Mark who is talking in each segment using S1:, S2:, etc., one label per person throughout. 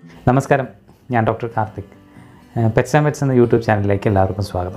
S1: നമസ്കാരം ഞാൻ doctor Karthik pets and pets എന്ന യൂട്യൂബ് ചാനലിലേക്ക് എല്ലാവർക്കും സ്വാഗതം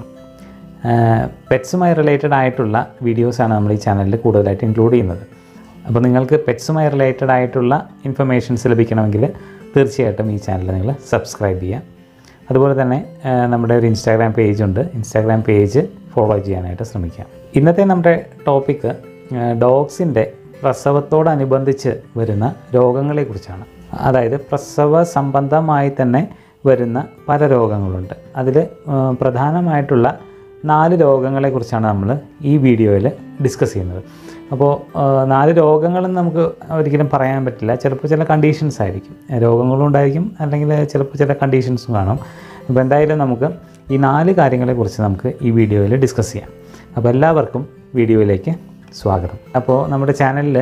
S1: പെറ്റ്സുമായി റിലേറ്റഡ് ആയിട്ടുള്ള വീഡിയോസാണ് നമ്മൾ ഈ ചാനലിൽ കൂടുതലായിട്ട് ഇൻക്ലൂഡ് ചെയ്യുന്നത് അപ്പോൾ നിങ്ങൾക്ക് പെറ്റ്സുമായി റിലേറ്റഡ് ആയിട്ടുള്ള ഇൻഫർമേഷൻസ് ലഭിക്കണമെങ്കിൽ തീർച്ചയായിട്ടും ഈ ചാനൽ നിങ്ങൾ സബ്സ്ക്രൈബ് ചെയ്യുക അതുപോലെ തന്നെ ആ, നമ്മുടെ ഒരു ഇൻസ്റ്റാഗ്രാം പേജ് ഉണ്ട് ഇൻസ്റ്റാഗ്രാം പേജ് ഫോളോ ചെയ്യാനായിട്ട് ശ്രമിക്കുക ഇന്നത്തെ നമ്മുടെ ടോപ്പിക്ക് ഡോഗ്സിൻ്റെ പ്രസവത്തോടനുബന്ധിച്ച് വരുന്ന രോഗങ്ങളെക്കുറിച്ചാണ് അതായത് പ്രസവ സംബന്ധമായി തന്നെ വരുന്ന പല രോഗങ്ങളുണ്ട് അതിൽ പ്രധാനമായിട്ടുള്ള നാല് രോഗങ്ങളെക്കുറിച്ചാണ് നമ്മൾ ഈ വീഡിയോയിൽ ഡിസ്കസ് ചെയ്യുന്നത് അപ്പോൾ ആ, നാല് രോഗങ്ങളെന്ന് നമുക്ക് ഒരിക്കലും പറയാൻ പറ്റില്ല ചിലപ്പോൾ ചില കണ്ടീഷൻസ് ആയിരിക്കും രോഗങ്ങളും ഉണ്ടായിരിക്കും അല്ലെങ്കിൽ ചിലപ്പോൾ ചില കണ്ടീഷൻസും കാണും അപ്പോൾ എന്തായാലും നമുക്ക് ഈ നാല് കാര്യങ്ങളെക്കുറിച്ച് നമുക്ക് ഈ വീഡിയോയിൽ ഡിസ്കസ് ചെയ്യാം അപ്പോൾ എല്ലാവർക്കും വീഡിയോയിലേക്ക് സ്വാഗതം അപ്പോൾ നമ്മുടെ ചാനലിൽ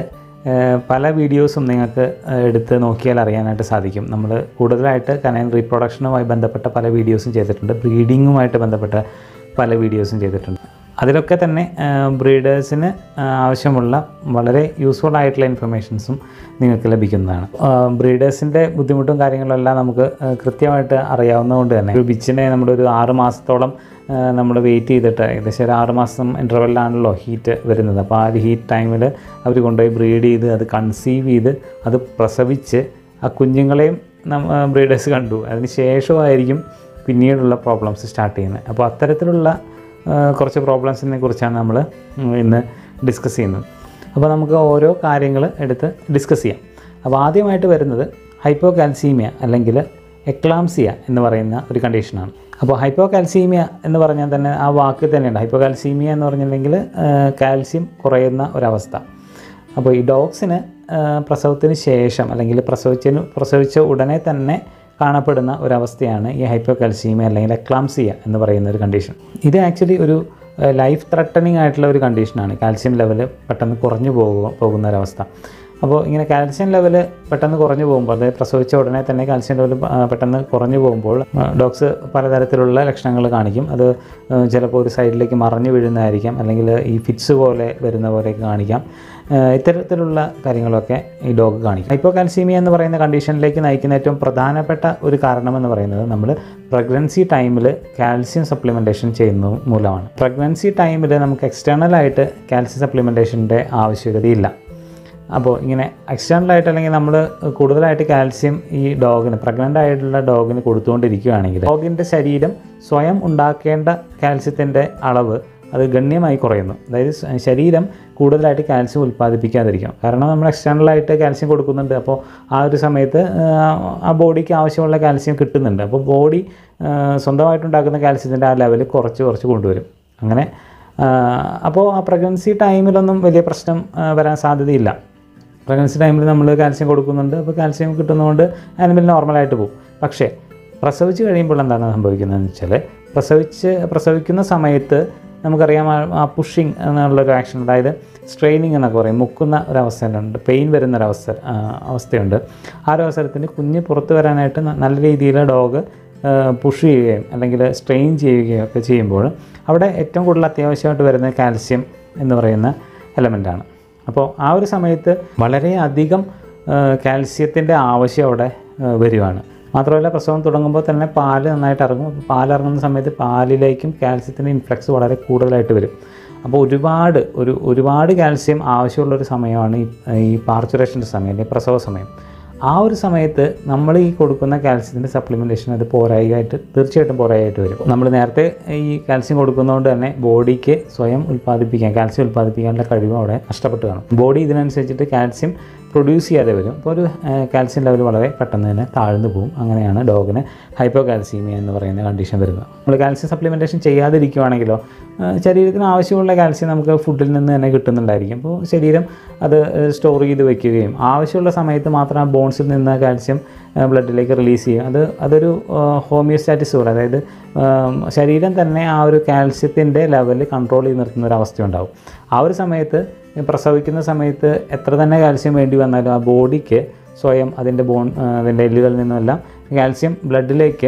S1: പല വീഡിയോസും നിങ്ങൾക്ക് ഏഹ്, എടുത്ത് നോക്കിയാൽ അറിയാനായിട്ട് സാധിക്കും നമ്മൾ കൂടുതലായിട്ട് കനൈൻ റീപ്രൊഡക്ഷനുമായി ബന്ധപ്പെട്ട പല വീഡിയോസും ചെയ്തിട്ടുണ്ട് ബ്രീഡിങ്ങുമായിട്ട് ബന്ധപ്പെട്ട പല വീഡിയോസും ചെയ്തിട്ടുണ്ട് അതിലൊക്കെ തന്നെ ബ്രീഡേഴ്സിന് ആവശ്യമുള്ള വളരെ യൂസ്ഫുൾ ആയിട്ടുള്ള ഇൻഫർമേഷൻസും നിങ്ങൾക്ക് ലഭിക്കുന്നതാണ് ബ്രീഡേഴ്സിൻ്റെ ബുദ്ധിമുട്ടും കാര്യങ്ങളെല്ലാം നമുക്ക് ആ, കൃത്യമായിട്ട് അറിയാവുന്നതുകൊണ്ട് തന്നെ ഒരു ബിച്ചിനെ നമ്മുടെ ഒരു ആറ് മാസത്തോളം നമ്മൾ വെയിറ്റ് ചെയ്തിട്ട് ഏകദേശം ഒരു ആറ് മാസം ഇൻ്റർവെല്ലാണല്ലോ ഹീറ്റ് വരുന്നത് അപ്പോൾ ആ ഒരു ഹീറ്റ് ടൈമിൽ അവർ കൊണ്ടുപോയി ബ്രീഡ് ചെയ്ത് അത് കൺസീവ് ചെയ്ത് അത് പ്രസവിച്ച് ആ കുഞ്ഞുങ്ങളെയും നമ്മ ബ്രീഡേഴ്സ് കണ്ടു അതിന് ശേഷമായിരിക്കും പിന്നീടുള്ള പ്രോബ്ലംസ് സ്റ്റാർട്ട് ചെയ്യുന്നത് അപ്പോൾ അത്തരത്തിലുള്ള ആ, കുറച്ച് പ്രോബ്ലംസിനെ കുറിച്ചാണ് നമ്മൾ ഇന്ന് ഡിസ്കസ് ചെയ്യുന്നത് അപ്പോൾ നമുക്ക് ഓരോ കാര്യങ്ങൾ എടുത്ത് ഡിസ്കസ് ചെയ്യാം അപ്പോൾ ആദ്യമായിട്ട് വരുന്നത് ഹൈപ്പോ കാൽസീമിയ അല്ലെങ്കിൽ എക്ലാംസിയ എന്ന് പറയുന്ന ഒരു കണ്ടീഷനാണ് അപ്പോൾ ഹൈപ്പോ കാൽസീമിയ എന്ന് പറഞ്ഞാൽ തന്നെ ആ വാക്ക് തന്നെയുണ്ട് ഹൈപ്പോ കാൽസീമിയ എന്ന് പറഞ്ഞിട്ടുണ്ടെങ്കിൽ കാൽസ്യം കുറയുന്ന ഒരവസ്ഥ അപ്പോൾ ഈ ഡോഗ്സിന് ആ, പ്രസവത്തിന് ശേഷം അല്ലെങ്കിൽ പ്രസവിച്ചതിന് പ്രസവിച്ച ഉടനെ തന്നെ കാണപ്പെടുന്ന ഒരവസ്ഥയാണ് ഈ ഹൈപ്പോകാൽസീമിയ അല്ലെങ്കിൽ എക്ലാംസിയ എന്ന് പറയുന്ന ഒരു കണ്ടീഷൻ ഇത് ആക്ച്വലി ഒരു ലൈഫ് ത്രെട്ടനിങ് ആയിട്ടുള്ള ഒരു കണ്ടീഷനാണ് കാൽസ്യം ലെവൽ പെട്ടെന്ന് കുറഞ്ഞു പോകുക പോകുന്ന ഒരവസ്ഥ അപ്പോൾ ഇങ്ങനെ കാൽസ്യം ലെവൽ പെട്ടെന്ന് കുറഞ്ഞു പോകുമ്പോൾ അതായത് പ്രസവിച്ച ഉടനെ തന്നെ കാൽസ്യം ലെവൽ പെട്ടെന്ന് കുറഞ്ഞു പോകുമ്പോൾ ഡോഗ്സ് പലതരത്തിലുള്ള ലക്ഷണങ്ങൾ കാണിക്കും അത് ആ, ചിലപ്പോൾ ഒരു സൈഡിലേക്ക് മറഞ്ഞു വീഴുന്നതായിരിക്കാം അല്ലെങ്കിൽ ഈ ഫിറ്റ്സ് പോലെ വരുന്ന പോലെയൊക്കെ കാണിക്കാം ആ, ഇത്തരത്തിലുള്ള കാര്യങ്ങളൊക്കെ ഈ ഡോഗ് കാണിക്കും ഹൈപ്പോ കാൽസീമിയ എന്ന് പറയുന്ന കണ്ടീഷനിലേക്ക് നയിക്കുന്ന ഏറ്റവും പ്രധാനപ്പെട്ട ഒരു കാരണമെന്ന് പറയുന്നത് നമ്മൾ പ്രഗ്നൻസി ടൈമിൽ കാൽസ്യം സപ്ലിമെൻറ്റേഷൻ ചെയ്യുന്നത് മൂലമാണ് പ്രഗ്നൻസി ടൈമിൽ നമുക്ക് എക്സ്റ്റേണലായിട്ട് കാൽസ്യം സപ്ലിമെൻറ്റേഷൻ്റെ ആവശ്യകതയില്ല അപ്പോൾ ഇങ്ങനെ എക്സ്റ്റേണലായിട്ട് അല്ലെങ്കിൽ നമ്മൾ കൂടുതലായിട്ട് കാൽസ്യം ഈ ഡോഗിന് പ്രഗ്നൻ്റ് ആയിട്ടുള്ള ഡോഗിന് കൊടുത്തുകൊണ്ടിരിക്കുകയാണെങ്കിൽ ഡോഗിൻ്റെ ശരീരം സ്വയം ഉണ്ടാക്കേണ്ട കാൽസ്യത്തിൻ്റെ അളവ് അത് ഗണ്യമായി കുറയുന്നു അതായത് സ- ശരീരം കൂടുതലായിട്ട് കാൽസ്യം ഉൽപ്പാദിപ്പിക്കാതിരിക്കും കാരണം നമ്മൾ എക്സ്റ്റേണലായിട്ട് കാൽസ്യം കൊടുക്കുന്നുണ്ട് അപ്പോൾ ആ ഒരു സമയത്ത് ആ, ആ ബോഡിക്ക് ആവശ്യമുള്ള കാൽസ്യം കിട്ടുന്നുണ്ട് അപ്പോൾ ബോഡി സ്വന്തമായിട്ടുണ്ടാക്കുന്ന കാൽസ്യത്തിൻ്റെ ആ ലെവൽ കുറച്ച് കുറച്ച് കൊണ്ടുവരും അങ്ങനെ ആ, അപ്പോൾ ആ പ്രഗ്നൻസി ടൈമിലൊന്നും വലിയ പ്രശ്നം ആ, വരാൻ സാധ്യതയില്ല പ്രഗ്നൻസി ടൈമിൽ നമ്മൾ കാൽസ്യം കൊടുക്കുന്നുണ്ട് അപ്പോൾ കാൽസ്യം കിട്ടുന്നതുകൊണ്ട് ആനിമൽ നോർമലായിട്ട് പോകും പക്ഷേ പ്രസവിച്ച് കഴിയുമ്പോൾ എന്താണ് സംഭവിക്കുന്നതെന്ന് വെച്ചാൽ പ്രസവിച്ച് പ്രസവിക്കുന്ന സമയത്ത് നമുക്കറിയാം ആ- ആ പുഷിങ് എന്നുള്ളൊരു ആക്ഷൻ അതായത് സ്ട്രെയിനിങ് എന്നൊക്കെ പറയും മുക്കുന്ന ഒരവസ്ഥയുണ്ട് പെയിൻ വരുന്ന ഒരവസ്ഥ ആ, അവസ്ഥയുണ്ട് ആ ഒരു അവസരത്തിൽ കുഞ്ഞ് പുറത്ത് വരാനായിട്ട് ന- നല്ല രീതിയിൽ ഡോഗ് പുഷ് ചെയ്യുകയും അല്ലെങ്കിൽ സ്ട്രെയിൻ ചെയ്യുകയും ഒക്കെ ചെയ്യുമ്പോൾ അവിടെ ഏറ്റവും കൂടുതൽ അത്യാവശ്യമായിട്ട് വരുന്നത് കാൽസ്യം എന്ന് പറയുന്ന എലമെൻ്റാണ് അപ്പോൾ ആ ഒരു സമയത്ത് വളരെയധികം കാൽസ്യത്തിൻ്റെ ആവശ്യം അവിടെ ആ, വരുവാണ് മാത്രമല്ല പ്രസവം തുടങ്ങുമ്പോൾ തന്നെ പാല് നന്നായിട്ട് ഇറങ്ങും അപ്പോൾ പാൽ ഇറങ്ങുന്ന സമയത്ത് പാലിലേക്കും കാൽസ്യത്തിൻ്റെ ഇൻഫ്ലക്സ് വളരെ കൂടുതലായിട്ട് വരും അപ്പോൾ ഒരുപാട് ഒരു ഒരുപാട് കാൽസ്യം ആവശ്യമുള്ളൊരു സമയമാണ് ഈ ഈ പാർച്ചുറേഷൻ്റെ സമയം അല്ലെങ്കിൽ പ്രസവ സമയം ആ ഒരു സമയത്ത് നമ്മൾ ഈ കൊടുക്കുന്ന കാൽസ്യത്തിൻ്റെ സപ്ലിമെൻറ്റേഷൻ അത് പോരായികമായിട്ട് തീർച്ചയായിട്ടും പോരായിട്ട് വരും നമ്മൾ നേരത്തെ ഈ കാൽസ്യം കൊടുക്കുന്നതുകൊണ്ട് തന്നെ ബോഡിക്ക് സ്വയം ഉൽപ്പാദിപ്പിക്കാൻ കാൽസ്യം ഉൽപ്പാദിപ്പിക്കാനുള്ള കഴിവ് അവിടെ നഷ്ടപ്പെട്ട് കാണും ബോഡി ഇതിനനുസരിച്ചിട്ട് കാൽസ്യം പ്രൊഡ്യൂസ് ചെയ്യാതെ വരും അപ്പോൾ ഒരു കാൽസ്യം ലെവൽ വളരെ പെട്ടെന്ന് തന്നെ താഴ്ന്നു പോകും അങ്ങനെയാണ് ഡോഗിന് ഹൈപ്പോ കാൽസീമിയ എന്ന് പറയുന്ന കണ്ടീഷൻ വരുന്നത് നമ്മൾ കാൽസ്യം സപ്ലിമെൻറ്റേഷൻ ചെയ്യാതിരിക്കുവാണെങ്കിലോ ആ, ശരീരത്തിന് ആവശ്യമുള്ള കാൽസ്യം നമുക്ക് ഫുഡിൽ നിന്ന് തന്നെ കിട്ടുന്നുണ്ടായിരിക്കും അപ്പോൾ ശരീരം അത് സ്റ്റോർ ചെയ്ത് വെക്കുകയും ആവശ്യമുള്ള സമയത്ത് മാത്രം ആ ബോൺസിൽ നിന്ന് കാൽസ്യം ബ്ലഡിലേക്ക് റിലീസ് ചെയ്യും അത് അതൊരു ഹോമിയോസ്റ്റാറ്റിസ് പോലെ അതായത് ആ, ശരീരം തന്നെ ആ ഒരു കാൽസ്യത്തിൻ്റെ ലെവൽ കൺട്രോൾ ചെയ്ത് നിർത്തുന്ന ഒരു അവസ്ഥയുണ്ടാവും ആ ഒരു സമയത്ത് പ്രസവിക്കുന്ന സമയത്ത് എത്ര തന്നെ കാൽസ്യം വേണ്ടി വന്നാലും ആ ബോഡിക്ക് സ്വയം അതിൻ്റെ ബോൺ ആ, അതിൻ്റെ എല്ലുകളിൽ നിന്നെല്ലാം കാൽസ്യം ബ്ലഡിലേക്ക്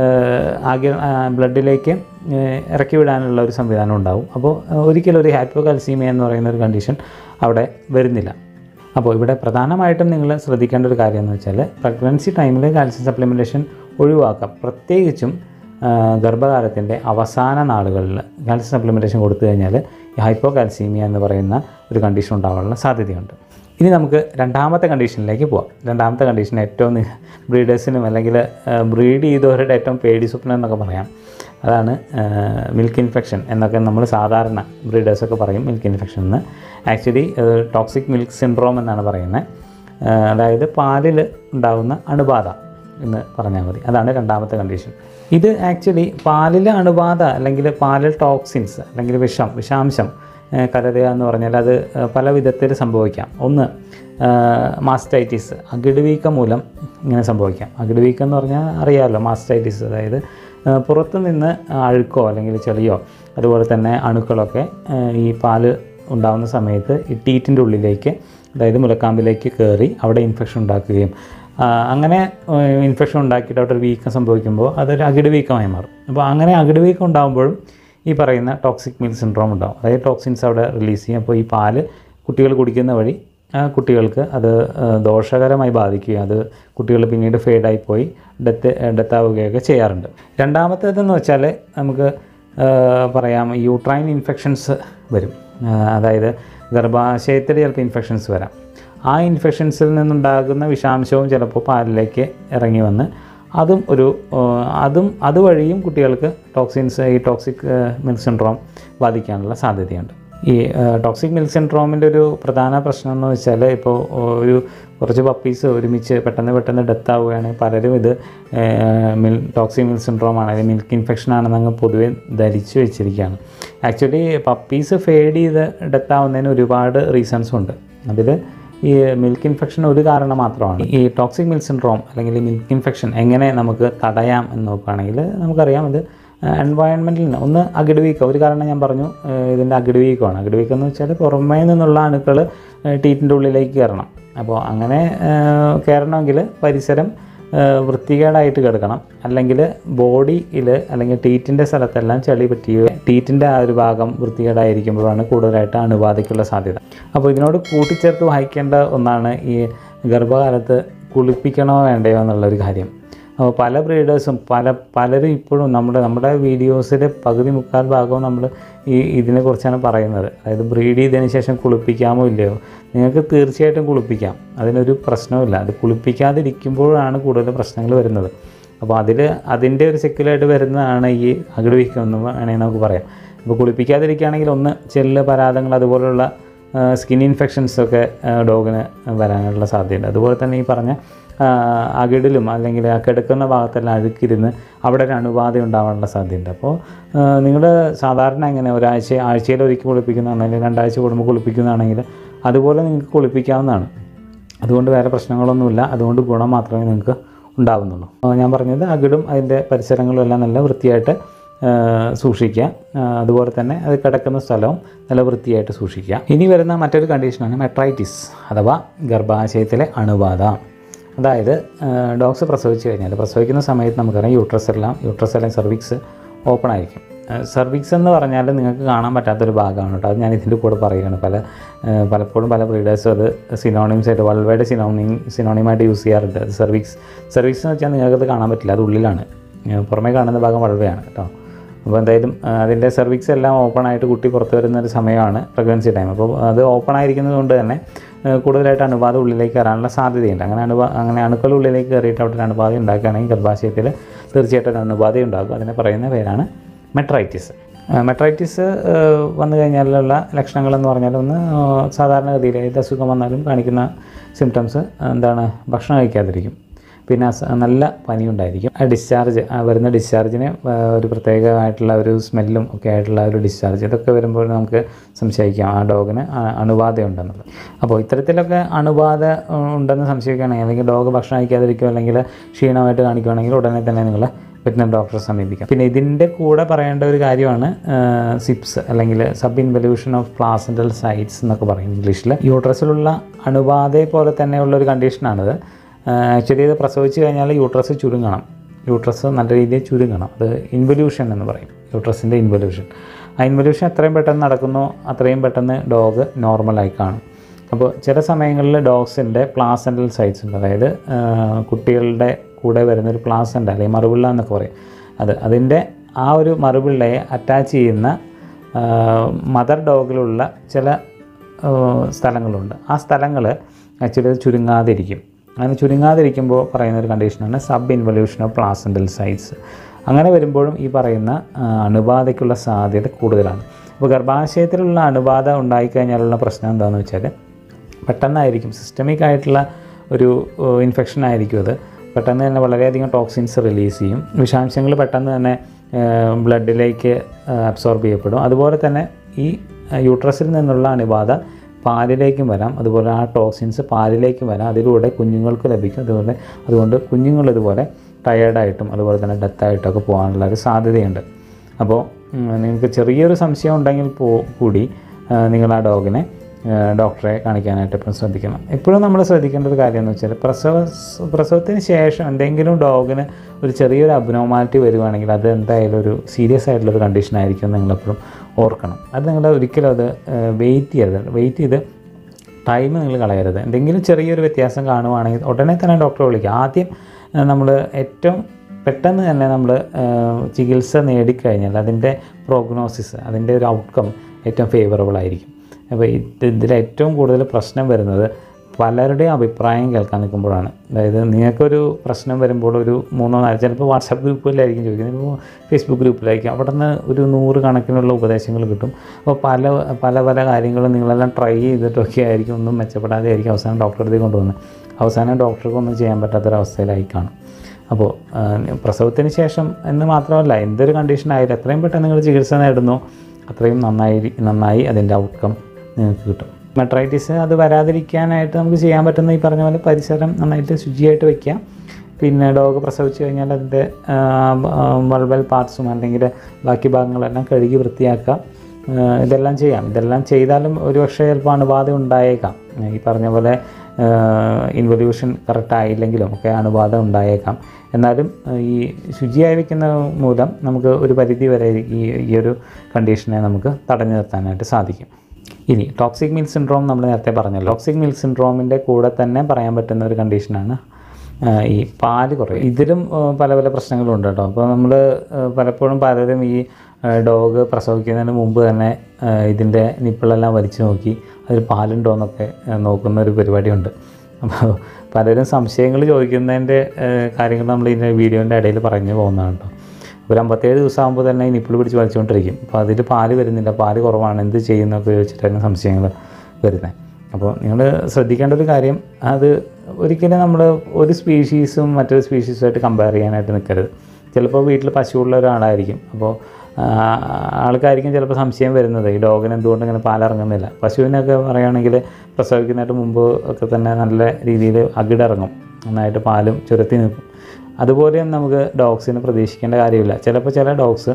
S1: ആകെ ബ്ലഡിലേക്ക് ഇറക്കി വിടാനുള്ള ഒരു സംവിധാനം ഉണ്ടാവും അപ്പോൾ ഒരിക്കലും ഒരു ഹാപ്പോ കാൽസീമിയ എന്ന് പറയുന്ന ഒരു കണ്ടീഷൻ അവിടെ വരുന്നില്ല അപ്പോൾ ഇവിടെ പ്രധാനമായിട്ടും നിങ്ങൾ ശ്രദ്ധിക്കേണ്ട ഒരു കാര്യം എന്ന് വെച്ചാൽ പ്രഗ്നൻസി ടൈമിൽ കാൽസ്യം സപ്ലിമെൻറ്റേഷൻ ഒഴിവാക്കാം പ്രത്യേകിച്ചും ആ, ഗർഭകാലത്തിൻ്റെ അവസാന നാളുകളിൽ കാൽസ്യം സപ്ലിമെൻറ്റേഷൻ കൊടുത്തു കഴിഞ്ഞാൽ ഈ ഹൈപ്പോ കാൽസീമിയ എന്ന് പറയുന്ന ഒരു കണ്ടീഷൻ ഉണ്ടാകാനുള്ള സാധ്യതയുണ്ട് ഇനി നമുക്ക് രണ്ടാമത്തെ കണ്ടീഷനിലേക്ക് പോവാം രണ്ടാമത്തെ കണ്ടീഷൻ ഏറ്റവും ബ്രീഡേഴ്സിനും അല്ലെങ്കിൽ ബ്രീഡ് ചെയ്തവരുടെ ഏറ്റവും പേടി സ്വപ്നം എന്നൊക്കെ പറയാം അതാണ് മിൽക്ക് ഇൻഫെക്ഷൻ എന്നൊക്കെ നമ്മൾ സാധാരണ ബ്രീഡേഴ്സൊക്കെ പറയും മിൽക്ക് ഇൻഫെക്ഷൻ എന്ന് ആക്ച്വലി ടോക്സിക് മിൽക്ക് സിൻഡ്രോം എന്നാണ് പറയുന്നത് അതായത് പാലിൽ ഉണ്ടാകുന്ന അണുബാധ എന്ന് പറഞ്ഞാൽ മതി അതാണ് രണ്ടാമത്തെ കണ്ടീഷൻ ഇത് ആക്ച്വലി പാലിലെ അണുബാധ അല്ലെങ്കിൽ പാലിൽ ടോക്സിൻസ് അല്ലെങ്കിൽ വിഷം വിഷാംശം ഏഹ് കലരുക എന്ന് പറഞ്ഞാൽ അത് ഏഹ് പല വിധത്തിൽ സംഭവിക്കാം ഒന്ന് മാസ്റ്റൈറ്റിസ് അകിടുവീക്കം മൂലം ഇങ്ങനെ സംഭവിക്കാം അകിടുവീക്കം എന്ന് പറഞ്ഞാൽ അറിയാമല്ലോ മാസ്റ്റൈറ്റിസ് അതായത് ഏഹ് പുറത്ത് നിന്ന് അഴുക്കോ അല്ലെങ്കിൽ ചെളിയോ അതുപോലെ തന്നെ അണുക്കളൊക്കെ ഏഹ് ഈ പാല് ഉണ്ടാകുന്ന സമയത്ത് ഈ ടീറ്റിൻ്റെ ഉള്ളിലേക്ക് അതായത് മുലക്കാമ്പിലേക്ക് കയറി അവിടെ ഇൻഫെക്ഷൻ ഉണ്ടാക്കുകയും ആ, അങ്ങനെ ഇൻഫെക്ഷൻ ഉണ്ടാക്കിയിട്ട് അവിടെ ഒരു വീക്കം സംഭവിക്കുമ്പോൾ അതൊരു അകിട് വീക്കമായി മാറും അപ്പോൾ അങ്ങനെ അകിട് വീക്കം ഉണ്ടാകുമ്പോഴും ഈ പറയുന്ന ടോക്സിക് മിൽക്ക് സിൻഡ്രോം ഉണ്ടാകും അതായത് ടോക്സിൻസ് അവിടെ റിലീസ് ചെയ്യും അപ്പോൾ ഈ പാല് കുട്ടികൾ കുടിക്കുന്ന വഴി ആ കുട്ടികൾക്ക് അത് ആ, ദോഷകരമായി ബാധിക്കുകയും അത് കുട്ടികൾ പിന്നീട് ഫെയ്ഡായി പോയി ഡെത്ത് ഡെത്താവുകയൊക്കെ ചെയ്യാറുണ്ട് രണ്ടാമത്തേതെന്ന് വെച്ചാൽ നമുക്ക് ആ, പറയാം യൂട്രൈൻ ഇൻഫെക്ഷൻസ് വരും ആ, അതായത് ഗർഭാശയത്തിൽ ചിലപ്പോൾ ഇൻഫെക്ഷൻസ് വരാം ആ ഇൻഫെക്ഷൻസിൽ നിന്നുണ്ടാകുന്ന വിഷാംശവും ചിലപ്പോൾ പാലിലേക്ക് ഇറങ്ങി വന്ന് അതും ഒരു ആ, അതും അതുവഴിയും കുട്ടികൾക്ക് ടോക്സിൻസ് ഈ ടോക്സിക് മിൽക്ക് സിൻഡ്രോം ബാധിക്കാനുള്ള സാധ്യതയുണ്ട് ഈ ടോക്സിക് മിൽക്ക് സിൻഡ്രോമിൻ്റെ ഒരു പ്രധാന പ്രശ്നം എന്ന് വെച്ചാൽ ഇപ്പോൾ ഒരു കുറച്ച് പപ്പീസ് ഒരുമിച്ച് പെട്ടെന്ന് പെട്ടെന്ന് ഡെത്ത് ആവുകയാണെങ്കിൽ പലരും ഇത് മിൽ ടോക്സിക് മിൽക്ക് സിൻഡ്രോം ആണ് അല്ലെങ്കിൽ മിൽക്ക് ഇൻഫെക്ഷൻ ആണെന്ന് അങ്ങ് പൊതുവെ ധരിച്ചു വെച്ചിരിക്കുകയാണ് ആക്ച്വലി പപ്പീസ് ഫേഡ് ചെയ്ത് ഡെത്ത് ആവുന്നതിന് ഒരുപാട് റീസൺസ് ഉണ്ട് അതിൽ ഈ മിൽക്ക് ഇൻഫെക്ഷൻ ഒരു കാരണം മാത്രമാണ് ഈ ടോക്സിക് മിൽക്ക് സിൻഡ്രോം അല്ലെങ്കിൽ മിൽക്ക് ഇൻഫെക്ഷൻ എങ്ങനെ നമുക്ക് തടയാം എന്ന് നോക്കുകയാണെങ്കിൽ നമുക്കറിയാം ഇത് എൻവയോൺമെൻറ്റിൽ നിന്ന് ഒന്ന് അകിട് വീക്കം ഒരു കാരണം ഞാൻ പറഞ്ഞു ഏഹ് ഇതിൻ്റെ അകിട് വീക്കമാണ് അകിട് വീക്കം എന്ന് വെച്ചാൽ പുറമേ നിന്നുള്ള അണുക്കൾ ടീറ്റിൻ്റെ ഉള്ളിലേക്ക് കയറണം അപ്പോൾ അങ്ങനെ ഏഹ് കയറണമെങ്കിൽ പരിസരം ഏഹ് വൃത്തികേടായിട്ട് കിടക്കണം അല്ലെങ്കിൽ ബോഡിയിൽ അല്ലെങ്കിൽ ടീറ്റിൻ്റെ സ്ഥലത്തെല്ലാം ചെളി പറ്റുകയോ ടീറ്റിൻ്റെ ആ ഒരു ഭാഗം വൃത്തികേടായിരിക്കുമ്പോഴാണ് കൂടുതലായിട്ട് അണുബാധയ്ക്കുള്ള സാധ്യത അപ്പോൾ ഇതിനോട് കൂട്ടിച്ചേർത്ത് വായിക്കേണ്ട ഒന്നാണ് ഈ ഗർഭകാലത്ത് കുളിപ്പിക്കണോ വേണ്ടയോ എന്നുള്ളൊരു കാര്യം അപ്പോൾ പല ബ്രീഡേഴ്സും പല പലരും ഇപ്പോഴും നമ്മുടെ നമ്മുടെ വീഡിയോസിൽ പകുതി മുക്കാൽ ഭാഗവും നമ്മൾ ഈ ഇതിനെക്കുറിച്ചാണ് പറയുന്നത് അതായത് ബ്രീഡ് ചെയ്തതിന് ശേഷം കുളിപ്പിക്കാമോ ഇല്ലയോ നിങ്ങൾക്ക് തീർച്ചയായിട്ടും കുളിപ്പിക്കാം അതിനൊരു പ്രശ്നവുമില്ല അത് കുളിപ്പിക്കാതിരിക്കുമ്പോഴാണ് കൂടുതൽ പ്രശ്നങ്ങൾ വരുന്നത് അപ്പോൾ അതിൽ അതിൻ്റെ ഒരു സെക്യുലായിട്ട് വരുന്നതാണ് ഈ അകിടുവീക്കം എന്ന് വേണമെങ്കിൽ നമുക്ക് പറയാം അപ്പോൾ കുളിപ്പിക്കാതിരിക്കുകയാണെങ്കിൽ ഒന്ന് ചെല്ല് പരാതങ്ങൾ അതുപോലുള്ള സ്കിൻ ഇൻഫെക്ഷൻസ് ഒക്കെ ഡോഗിന് വരാനുള്ള സാധ്യതയുണ്ട് അതുപോലെ തന്നെ ഈ പറഞ്ഞ ആ, അകിടിലും അല്ലെങ്കിൽ ആ കിടക്കുന്ന ഭാഗത്തെല്ലാം അഴുക്കിരുന്ന് അവിടെ ഒരു അണുബാധ ഉണ്ടാവാനുള്ള സാധ്യതയുണ്ട് അപ്പോൾ നിങ്ങൾ സാധാരണ എങ്ങനെ ഒരാഴ്ച ആഴ്ചയിൽ ഒരിക്കൽ കുളിപ്പിക്കുന്നതാണെങ്കിൽ രണ്ടാഴ്ച കൂടുമ്പോൾ കുളിപ്പിക്കുന്നതാണെങ്കിൽ അതുപോലെ നിങ്ങൾക്ക് കുളിപ്പിക്കാവുന്നതാണ് അതുകൊണ്ട് വേറെ പ്രശ്നങ്ങളൊന്നുമില്ല അതുകൊണ്ട് ഗുണം മാത്രമേ നിങ്ങൾക്ക് ഉണ്ടാവുന്നുള്ളൂ ആ, ഞാൻ പറഞ്ഞത് അകിടും അതിൻ്റെ പരിസരങ്ങളും എല്ലാം നല്ല വൃത്തിയായിട്ട് ആ, സൂക്ഷിക്കുക ആ, അതുപോലെ തന്നെ അത് കിടക്കുന്ന സ്ഥലവും നല്ല വൃത്തിയായിട്ട് സൂക്ഷിക്കുക ഇനി വരുന്ന മറ്റൊരു കണ്ടീഷനാണ് മെട്രൈറ്റിസ് അഥവാ ഗർഭാശയത്തിലെ അണുബാധ അതായത് ഡോഗ്സ് പ്രസവിച്ച് കഴിഞ്ഞാൽ പ്രസവിക്കുന്ന സമയത്ത് നമുക്കറിയാം യൂട്രസ് എല്ലാം യൂട്രസ് അല്ലെങ്കിൽ സെർവിക്സ് ഓപ്പൺ ആയിരിക്കും സെർവിക്സ് എന്ന് പറഞ്ഞാൽ നിങ്ങൾക്ക് കാണാൻ പറ്റാത്തൊരു ഭാഗമാണ് കേട്ടോ അത് ഞാൻ ഇതിൻ്റെ കൂടെ പറയുകയാണ് പല ആ, പലപ്പോഴും പല ബ്രീഡേഴ്സും അത് സിനോണിംസ് ആയിട്ട് വൾവയുടെ സിനോണിം സിനോണിമായിട്ട് യൂസ് ചെയ്യാറുണ്ട് അത് സെർവിക്സ് സെർവിക്സ് എന്ന് വെച്ചാൽ നിങ്ങൾക്കത് കാണാൻ പറ്റില്ല അത് ഉള്ളിലാണ് ആ, പുറമേ കാണുന്ന ഭാഗം വൾവയാണ് കേട്ടോ അപ്പോൾ എന്തായാലും ആ, അതിൻ്റെ സെർവിക്സ് എല്ലാം ഓപ്പൺ ആയിട്ട് കുട്ടി പുറത്ത് വരുന്ന ഒരു സമയമാണ് പ്രഗ്നൻസി ടൈം അപ്പോൾ അത് ഓപ്പൺ ആയിരിക്കുന്നത് കൊണ്ട് തന്നെ ആ, കൂടുതലായിട്ട് അണുബാധ ഉള്ളിലേക്ക് കയറാനുള്ള സാധ്യതയുണ്ട് അങ്ങനെ അണുബാ അങ്ങനെ അണുക്കൾ ഉള്ളിലേക്ക് കയറിയിട്ട് അവിടെ ഒരു അണുബാധ ഉണ്ടാക്കുകയാണെങ്കിൽ ഗർഭാശയത്തിൽ തീർച്ചയായിട്ടും ഒരു അണുബാധ ഉണ്ടാകും അതിനെ പറയുന്ന പേരാണ് മെട്രൈറ്റിസ് മെട്രൈറ്റിസ് വന്നു കഴിഞ്ഞാലുള്ള ലക്ഷണങ്ങളെന്ന് പറഞ്ഞാൽ ഒന്ന് ആ, സാധാരണഗതിയിൽ ഏത് അസുഖം വന്നാലും കാണിക്കുന്ന സിംറ്റംസ് എന്താണ് ഭക്ഷണം കഴിക്കാതിരിക്കും പിന്നെ അസ- നല്ല പനി ഉണ്ടായിരിക്കും ആ ഡിസ്ചാർജ് ആ വരുന്ന ഡിസ്ചാർജിന് ആ, ഒരു പ്രത്യേകമായിട്ടുള്ള ഒരു സ്മെല്ലും ഒക്കെ ആയിട്ടുള്ള ഒരു ഡിസ്ചാർജ് ഇതൊക്കെ വരുമ്പോൾ നമുക്ക് സംശയിക്കാം ആ ഡോഗിന് ആ- അണുബാധ ഉണ്ടെന്നുള്ളത് അപ്പോൾ ഇത്തരത്തിലൊക്കെ അണുബാധ ഉം, ഉണ്ടെന്ന് സംശയിക്കുകയാണെങ്കിൽ അല്ലെങ്കിൽ ഡോഗ് ഭക്ഷണം കഴിക്കാതിരിക്കുകയോ അല്ലെങ്കിൽ ക്ഷീണമായിട്ട് കാണിക്കുകയാണെങ്കിൽ ഉടനെ തന്നെ നിങ്ങൾ വെറ്റിനറി ഡോക്ടറെ സമീപിക്കാം പിന്നെ ഇതിൻ്റെ കൂടെ പറയേണ്ട ഒരു കാര്യമാണ് സിപ്സ് അല്ലെങ്കിൽ sub involution of placental sites എന്നൊക്കെ പറയും ഇംഗ്ലീഷിൽ യൂട്രസിലുള്ള അണുബാധയെ പോലെ തന്നെയുള്ള ഒരു കണ്ടീഷനാണിത് ആക്ച്വലി ഇത് പ്രസവിച്ച് കഴിഞ്ഞാൽ യൂട്രസ് ചുരുങ്ങണം യൂട്രസ് നല്ല രീതിയിൽ ചുരുങ്ങണം അത് ഇൻവല്യൂഷൻ എന്ന് പറയും യൂട്രസിൻ്റെ ഇൻവല്യൂഷൻ ആ ഇൻവല്യൂഷൻ എത്രയും പെട്ടെന്ന് നടക്കുന്നോ അത്രയും പെട്ടെന്ന് ഡോഗ് നോർമലായി കാണും അപ്പോൾ ചില സമയങ്ങളിൽ ഡോഗ്സിൻ്റെ പ്ലാസൻ്റൽ സൈറ്റ്സ് ഉണ്ട് അതായത് ആ, കുട്ടികളുടെ കൂടെ വരുന്നൊരു പ്ലാസൻ്റ അല്ലെങ്കിൽ മറുപിള്ള എന്നൊക്കെ പറയും അത് അതിൻ്റെ ആ ഒരു മറുപിള്ളയെ അറ്റാച്ച് ചെയ്യുന്ന മദർ ഡോഗിലുള്ള ചില ആ, സ്ഥലങ്ങളുണ്ട് ആ സ്ഥലങ്ങൾ ആക്ച്വലി അത് ചുരുങ്ങാതിരിക്കും അങ്ങനെ ചുരുങ്ങാതിരിക്കുമ്പോൾ പറയുന്ന ഒരു കണ്ടീഷനാണ് sub involution of placental sites അങ്ങനെ വരുമ്പോഴും ഈ പറയുന്ന ആ, അണുബാധയ്ക്കുള്ള സാധ്യത കൂടുതലാണ് അപ്പോൾ ഗർഭാശയത്തിലുള്ള അണുബാധ ഉണ്ടായിക്കഴിഞ്ഞാലുള്ള പ്രശ്നം എന്താണെന്ന് വെച്ചാൽ പെട്ടെന്നായിരിക്കും സിസ്റ്റമിക് ആയിട്ടുള്ള ഒരു ഇൻഫെക്ഷൻ ആയിരിക്കും അത് പെട്ടെന്ന് തന്നെ വളരെയധികം ടോക്സിൻസ് റിലീസ് ചെയ്യും വിഷാംശങ്ങൾ പെട്ടെന്ന് തന്നെ ബ്ലഡിലേക്ക് അബ്സോർബ് ചെയ്യപ്പെടും അതുപോലെ തന്നെ ഈ യൂട്രസിൽ നിന്നുള്ള അണുബാധ പാലിലേക്കും വരാം അതുപോലെ ആ ടോക്സിൻസ് പാലിലേക്കും വരാം അതിലൂടെ കുഞ്ഞുങ്ങൾക്ക് ലഭിക്കും അതുപോലെ അതുകൊണ്ട് കുഞ്ഞുങ്ങൾ ഇതുപോലെ ടയേർഡായിട്ടും അതുപോലെ തന്നെ ഡെത്തായിട്ടൊക്കെ പോകാനുള്ള ഒരു സാധ്യതയുണ്ട് അപ്പോൾ ഉം, നിങ്ങൾക്ക് ചെറിയൊരു സംശയം ഉണ്ടെങ്കിൽ പോ കൂടി ആ, നിങ്ങൾ ആ ഡോഗിനെ ആ, ഡോക്ടറെ കാണിക്കാനായിട്ട് എപ്പോഴും ശ്രദ്ധിക്കണം എപ്പോഴും നമ്മൾ ശ്രദ്ധിക്കേണ്ട ഒരു കാര്യം എന്ന് വെച്ചാൽ പ്രസവ പ്രസവത്തിന് ശേഷം എന്തെങ്കിലും ഡോഗിന് ഒരു ചെറിയൊരു അബ്നോമാലിറ്റി വരുവാണെങ്കിൽ അത് എന്തായാലും ഒരു സീരിയസ് ആയിട്ടുള്ളൊരു കണ്ടീഷൻ ആയിരിക്കും എന്ന് നിങ്ങളെപ്പോഴും ഓർക്കണം അത് നിങ്ങൾ ഒരിക്കലും അത് വെയിറ്റ് ചെയ്യരുത് വെയിറ്റ് ചെയ്ത് ടൈം നിങ്ങൾ കളയരുത് എന്തെങ്കിലും ചെറിയൊരു വ്യത്യാസം കാണുവാണെങ്കിൽ ഉടനെ തന്നെ ഡോക്ടറെ വിളിക്കുക ആദ്യം നമ്മൾ ഏറ്റവും പെട്ടെന്ന് തന്നെ നമ്മൾ ചികിത്സ നേടിക്കഴിഞ്ഞാൽ അതിൻ്റെ പ്രോഗ്നോസിസ് അതിൻ്റെ ഒരു ഔട്ട്കം ഏറ്റവും ഫേവറബിൾ ആയിരിക്കും അപ്പോൾ ഇത് ഇതിൽ ഏറ്റവും കൂടുതൽ പ്രശ്നം വരുന്നത് പലരുടെയും അഭിപ്രായം കേൾക്കാൻ നിൽക്കുമ്പോഴാണ് അതായത് നിങ്ങൾക്കൊരു പ്രശ്നം വരുമ്പോൾ ഒരു മൂന്നോ നാല് ചിലപ്പോൾ വാട്സാപ്പ് ഗ്രൂപ്പിലായിരിക്കും ചോദിക്കുന്നത് ചിലപ്പോൾ ഫേസ്ബുക്ക് ഗ്രൂപ്പിലായിരിക്കും അവിടെ നിന്ന് ഒരു നൂറ് കണക്കിനുള്ള ഉപദേശങ്ങൾ കിട്ടും അപ്പോൾ പല പല പല കാര്യങ്ങളും നിങ്ങളെല്ലാം ട്രൈ ചെയ്തിട്ടൊക്കെ ആയിരിക്കും ഒന്നും മെച്ചപ്പെടാതെ ആയിരിക്കും അവസാനം ഡോക്ടറെ അടുത്തേക്ക് കൊണ്ടുവന്നത് അവസാനം ഡോക്ടർക്ക് ഒന്നും ചെയ്യാൻ പറ്റാത്തൊരവസ്ഥയിലായി കാണും അപ്പോൾ ആ, പ്രസവത്തിന് ശേഷം എന്ന് മാത്രമല്ല എന്തൊരു കണ്ടീഷൻ ആയാലും എത്രയും പെട്ടെന്ന് നിങ്ങൾ ചികിത്സ നേടുന്നോ അത്രയും നന്നായി നന്നായി അതിൻ്റെ ഔട്ട്കം നിങ്ങൾക്ക് കിട്ടും മെട്രൈറ്റിസ് അത് വരാതിരിക്കാനായിട്ട് നമുക്ക് ചെയ്യാൻ പറ്റുന്ന ഈ പറഞ്ഞ പോലെ പരിസരം നന്നായിട്ട് ശുചിയായിട്ട് വയ്ക്കുക പിന്നെ ഡോഗ് പ്രസവിച്ച് കഴിഞ്ഞാൽ അതിൻ്റെ വൾബൽ പാർട്സും അല്ലെങ്കിൽ ബാക്കി ഭാഗങ്ങളെല്ലാം കഴുകി വൃത്തിയാക്കുക ആ, ഇതെല്ലാം ചെയ്യാം ഇതെല്ലാം ചെയ്താലും ഒരുപക്ഷെ ചിലപ്പോൾ അണുബാധ ഉണ്ടായേക്കാം ഈ പറഞ്ഞ പോലെ ഇൻവല്യൂഷൻ കറക്റ്റ് ആയില്ലെങ്കിലും ഒക്കെ അണുബാധ ഉണ്ടായേക്കാം എന്നാലും ആ, ഈ ശുചിയായി വെക്കുന്ന മൂലം നമുക്ക് ഒരു പരിധി വരെ ഈ ഈ ഒരു കണ്ടീഷനെ നമുക്ക് തടഞ്ഞു നിർത്താനായിട്ട് സാധിക്കും ഇനി ടോക്സിക് മിൽക്ക് സിൻഡ്രോം നമ്മൾ നേരത്തെ പറഞ്ഞല്ലോ ടോക്സിക് മിൽക്ക് സിൻഡ്രോമിൻ്റെ കൂടെ തന്നെ പറയാൻ പറ്റുന്ന ഒരു കണ്ടീഷനാണ് ആ, ഈ പാല് കുറയും ഇതിലും ആ, പല പല പ്രശ്നങ്ങളുണ്ട് കേട്ടോ അപ്പോൾ നമ്മൾ പലപ്പോഴും പലരും ഈ ഡോഗ് പ്രസവിക്കുന്നതിന് മുമ്പ് തന്നെ ആ, ഇതിൻ്റെ നിപ്പിളെല്ലാം വലിച്ചു നോക്കി അതിൽ പാലുണ്ടോ എന്നൊക്കെ ആ, നോക്കുന്ന ഒരു പരിപാടിയുണ്ട് അപ്പോൾ പലരും സംശയങ്ങൾ ചോദിക്കുന്നതിൻ്റെ കാര്യങ്ങൾ നമ്മൾ ഇതിൻ്റെ വീഡിയോൻ്റെ ഇടയിൽ പറഞ്ഞു പോകുന്നതാണ് കേട്ടോ ഒരു അമ്പത്തേഴ് ദിവസം ആകുമ്പോൾ തന്നെ ഈ നിപ്പിൾ പിടിച്ച് വലിച്ചുകൊണ്ടിരിക്കും അപ്പോൾ അതിൽ പാല് വരുന്നില്ല പാല് കുറവാണ് എന്ത് ചെയ്യുന്നൊക്കെ ചോദിച്ചിട്ടായിരുന്നു സംശയങ്ങൾ വരുന്നത് അപ്പോൾ നിങ്ങൾ ശ്രദ്ധിക്കേണ്ട ഒരു കാര്യം അത് ഒരിക്കലും നമ്മൾ ഒരു സ്പീഷീസും മറ്റൊരു സ്പീഷീസുമായിട്ട് കമ്പയർ ചെയ്യാനായിട്ട് നിൽക്കരുത് ചിലപ്പോൾ വീട്ടിൽ പശുവുള്ള ഒരാളായിരിക്കും അപ്പോൾ ആ, ആൾക്കായിരിക്കും ചിലപ്പോൾ സംശയം വരുന്നത് ഈ ഡോഗിന് എന്തുകൊണ്ട് ഇങ്ങനെ പാലിറങ്ങുന്നില്ല പശുവിനൊക്കെ പറയുകയാണെങ്കിൽ പ്രസവിക്കുന്നതിന് മുമ്പ് ഒക്കെ തന്നെ നല്ല രീതിയിൽ അകിടിറങ്ങും നന്നായിട്ട് പാലും ചുരത്തി നിൽക്കും അതുപോലെയും നമുക്ക് ഡോഗ്സിന് പ്രതീക്ഷിക്കേണ്ട കാര്യമില്ല ചിലപ്പോൾ ചില ഡോഗ്സ്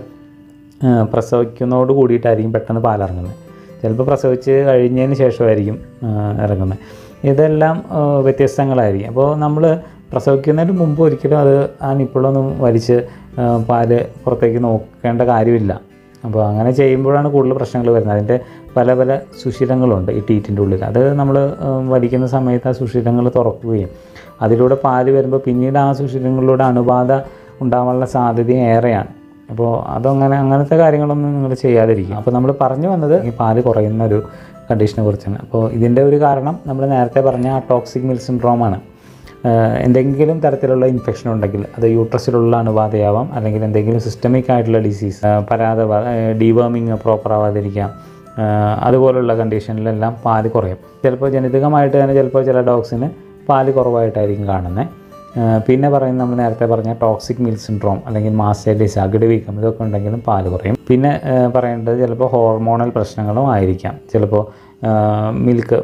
S1: പ്രസവിക്കുന്നതോട് കൂടിയിട്ടായിരിക്കും പെട്ടെന്ന് പാലിറങ്ങുന്നത് ചിലപ്പോൾ പ്രസവിച്ച് കഴിഞ്ഞതിന് ശേഷമായിരിക്കും ആ, ഇറങ്ങുന്നത് ഇതെല്ലാം ആ, വ്യത്യസ്തങ്ങളായിരിക്കും അപ്പോൾ നമ്മൾ പ്രസവിക്കുന്നതിന് മുമ്പ് ഒരിക്കലും അത് ആ നിപ്പിളൊന്നും വലിച്ച് ആ, പാല് പുറത്തേക്ക് നോക്കേണ്ട കാര്യമില്ല അപ്പോൾ അങ്ങനെ ചെയ്യുമ്പോഴാണ് കൂടുതൽ പ്രശ്നങ്ങൾ വരുന്നത് അതിൻ്റെ പല പല സുഷിരങ്ങളുണ്ട് ഈ ടീറ്റിൻ്റെ ഉള്ളിൽ അത് നമ്മൾ വലിക്കുന്ന സമയത്ത് ആ സുഷിരങ്ങൾ തുറക്കുകയും അതിലൂടെ പാല് വരുമ്പോൾ പിന്നീട് ആ സുഷിരങ്ങളിലൂടെ അണുബാധ ഉണ്ടാവാനുള്ള സാധ്യത ഏറെയാണ് അപ്പോൾ അതങ്ങനെ അങ്ങനത്തെ കാര്യങ്ങളൊന്നും നിങ്ങൾ ചെയ്യാതിരിക്കും അപ്പോൾ നമ്മൾ പറഞ്ഞു വന്നത് ഈ പാല് കുറയുന്ന ഒരു കണ്ടീഷനെ കുറിച്ചാണ് അപ്പോൾ ഇതിൻ്റെ ഒരു കാരണം നമ്മൾ നേരത്തെ പറഞ്ഞ ആ ടോക്സിക് മിൽ സിൻഡ്രോമാണ് ആഹ് എന്തെങ്കിലും തരത്തിലുള്ള ഇൻഫെക്ഷൻ ഉണ്ടെങ്കിൽ അത് യൂട്രസിലുള്ള അണുബാധയാവാം അല്ലെങ്കിൽ എന്തെങ്കിലും സിസ്റ്റമിക് ആയിട്ടുള്ള ഡിസീസ് പരാത ഡീവേമിങ് പ്രോപ്പർ ആവാതിരിക്കാം ആഹ് അതുപോലുള്ള കണ്ടീഷനിലെല്ലാം പാല് കുറയും ചിലപ്പോൾ ജനിതകമായിട്ട് തന്നെ ചിലപ്പോൾ ചില ഡോഗ്സിന് പാല് കുറവായിട്ടായിരിക്കും കാണുന്നത് പിന്നെ പറയുന്നത് നമ്മൾ നേരത്തെ പറഞ്ഞ ടോക്സിക് മിൽ സിൻഡ്രോം അല്ലെങ്കിൽ മാസ്റ്റൈറ്റിസ് അകിട് വീക്കം ഇതൊക്കെ ഉണ്ടെങ്കിലും പാല് കുറയും പിന്നെ ആഹ് പറയേണ്ടത് ചിലപ്പോൾ ഹോർമോണൽ പ്രശ്നങ്ങളും ആയിരിക്കാം ചിലപ്പോൾ മിൽക്ക്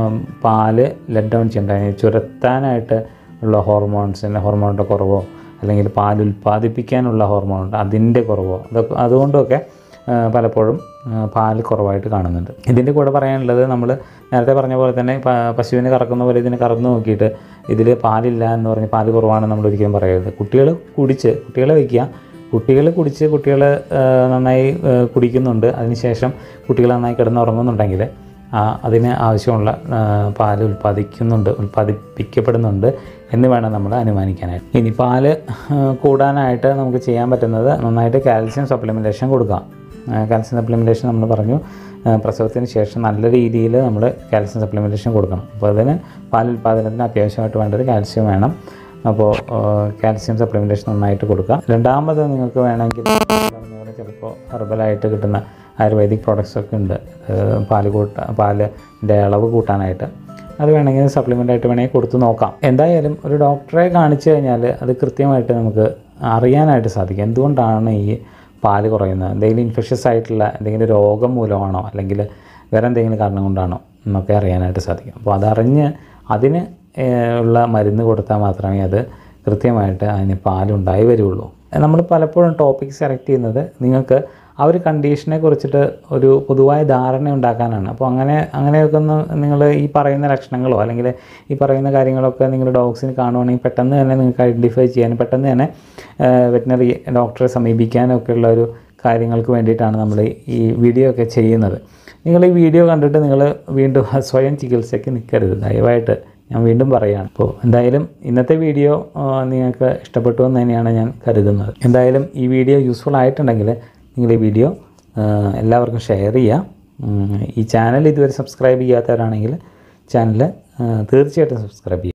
S1: പാല് ലെഡ് ഡൗൺ ചെയ്യേണ്ട ചുരത്താനായിട്ട് ഉള്ള ഹോർമോൺസിൻ്റെ ഹോർമോണിൻ്റെ കുറവോ അല്ലെങ്കിൽ പാൽ ഉൽപ്പാദിപ്പിക്കാനുള്ള ഹോർമോണുണ്ട് അതിൻ്റെ കുറവോ അതൊക്കെ അതുകൊണ്ടൊക്കെ ആ, പലപ്പോഴും ആ, പാൽ കുറവായിട്ട് കാണുന്നുണ്ട് ഇതിൻ്റെ കൂടെ പറയാനുള്ളത് നമ്മൾ നേരത്തെ പറഞ്ഞ പോലെ തന്നെ പ- പശുവിനെ കറക്കുന്ന പോലെ ഇതിനെ കറന്ന് നോക്കിയിട്ട് ഇതിൽ പാലില്ല എന്ന് പറഞ്ഞ് പാല് കുറവാണെന്ന് നമ്മൾ ഒരിക്കലും പറയരുത് കുട്ടികൾ കുടിച്ച് കുട്ടികളെ വയ്ക്കുക കുട്ടികൾ കുടിച്ച് കുട്ടികൾ നന്നായി ആ, കുടിക്കുന്നുണ്ട് അതിനുശേഷം കുട്ടികൾ നന്നായി കിടന്നുറങ്ങുന്നുണ്ടെങ്കിൽ ആ, അതിന് ആവശ്യമുള്ള ആ, പാല് ഉൽപ്പാദിക്കുന്നുണ്ട് ഉൽപ്പാദിപ്പിക്കപ്പെടുന്നുണ്ട് എന്ന് വേണം നമ്മൾ അനുമാനിക്കാനായിട്ട് ഇനി പാല് ആ, കൂടാനായിട്ട് നമുക്ക് ചെയ്യാൻ പറ്റുന്നത് നന്നായിട്ട് കാൽസ്യം സപ്ലിമെൻറ്റേഷൻ കൊടുക്കാം കാൽസ്യം സപ്ലിമെൻറ്റേഷൻ നമ്മൾ പറഞ്ഞു ആ, പ്രസവത്തിന് ശേഷം നല്ല രീതിയിൽ നമ്മൾ കാൽസ്യം സപ്ലിമെൻറ്റേഷൻ കൊടുക്കണം അപ്പോൾ അതിന് പാൽ ഉൽപ്പാദനത്തിന് അത്യാവശ്യമായിട്ട് വേണ്ടത് കാൽസ്യം വേണം അപ്പോൾ കാൽസ്യം സപ്ലിമെൻറ്റേഷൻ നന്നായിട്ട് കൊടുക്കുക രണ്ടാമത് നിങ്ങൾക്ക് വേണമെങ്കിൽ പറഞ്ഞ ചിലപ്പോൾ ഹെർബലായിട്ട് കിട്ടുന്ന ആയുർവേദിക് പ്രോഡക്റ്റ്സ് ഒക്കെ ഉണ്ട് ഏഹ് പാല് കൂട്ട പാലിൻ്റെ അളവ് കൂട്ടാനായിട്ട് അത് വേണമെങ്കിൽ സപ്ലിമെൻ്റ് ആയിട്ട് വേണമെങ്കിൽ കൊടുത്ത് നോക്കാം എന്തായാലും ഒരു ഡോക്ടറെ കാണിച്ചു കഴിഞ്ഞാൽ അത് കൃത്യമായിട്ട് നമുക്ക് അറിയാനായിട്ട് സാധിക്കും എന്തുകൊണ്ടാണ് ഈ പാല് കുറയുന്നത് എന്തെങ്കിലും ഇൻഫെഷ്യസ് ആയിട്ടുള്ള എന്തെങ്കിലും രോഗം മൂലമാണോ അല്ലെങ്കിൽ വേറെ എന്തെങ്കിലും കാരണം കൊണ്ടാണോ എന്നൊക്കെ അറിയാനായിട്ട് സാധിക്കും അപ്പോൾ അതറിഞ്ഞ് അതിന് ഏഹ് ഉള്ള മരുന്ന് കൊടുത്താൽ മാത്രമേ അത് കൃത്യമായിട്ട് അതിന് പാലുണ്ടായി വരുള്ളൂ നമ്മൾ പലപ്പോഴും ടോപ്പിക് സെലക്ട് ചെയ്യുന്നത് നിങ്ങൾക്ക് ആ ഒരു കണ്ടീഷനെ കുറിച്ചിട്ട് ഒരു പൊതുവായ ധാരണ ഉണ്ടാക്കാനാണ് അപ്പോൾ അങ്ങനെ അങ്ങനെയൊക്കെ ഒന്ന് നിങ്ങൾ ഈ പറയുന്ന ലക്ഷണങ്ങളോ അല്ലെങ്കിൽ ഈ പറയുന്ന കാര്യങ്ങളൊക്കെ നിങ്ങൾ ഡോഗ്സിന് കാണുവാണെങ്കിൽ പെട്ടെന്ന് തന്നെ നിങ്ങൾക്ക് ഐഡൻറ്റിഫൈ ചെയ്യാനും പെട്ടെന്ന് തന്നെ വെറ്റിനറി ഡോക്ടറെ സമീപിക്കാനും ഒക്കെ ഉള്ള ഒരു കാര്യങ്ങൾക്ക് വേണ്ടിയിട്ടാണ് നമ്മൾ ഈ വീഡിയോ ഒക്കെ ചെയ്യുന്നത് നിങ്ങൾ ഈ വീഡിയോ കണ്ടിട്ട് നിങ്ങൾ വീണ്ടും സ്വയം ചികിത്സയ്ക്ക് നിൽക്കരുത് ദയവായിട്ട് ഞാൻ വീണ്ടും പറയുകയാണ് അപ്പോൾ എന്തായാലും ഇന്നത്തെ വീഡിയോ ആ, നിങ്ങൾക്ക് ഇഷ്ടപ്പെട്ടു എന്ന് തന്നെയാണ് ഞാൻ കരുതുന്നത് എന്തായാലും ഈ വീഡിയോ യൂസ്ഫുൾ ആയിട്ടുണ്ടെങ്കിൽ നിങ്ങൾ ഈ വീഡിയോ ആ, എല്ലാവർക്കും ഷെയർ ചെയ്യുക ഉം, ഈ ചാനൽ ഇതുവരെ സബ്സ്ക്രൈബ് ചെയ്യാത്തവരാണെങ്കിൽ ചാനൽ തീർച്ചയായിട്ടും സബ്സ്ക്രൈബ് ചെയ്യുക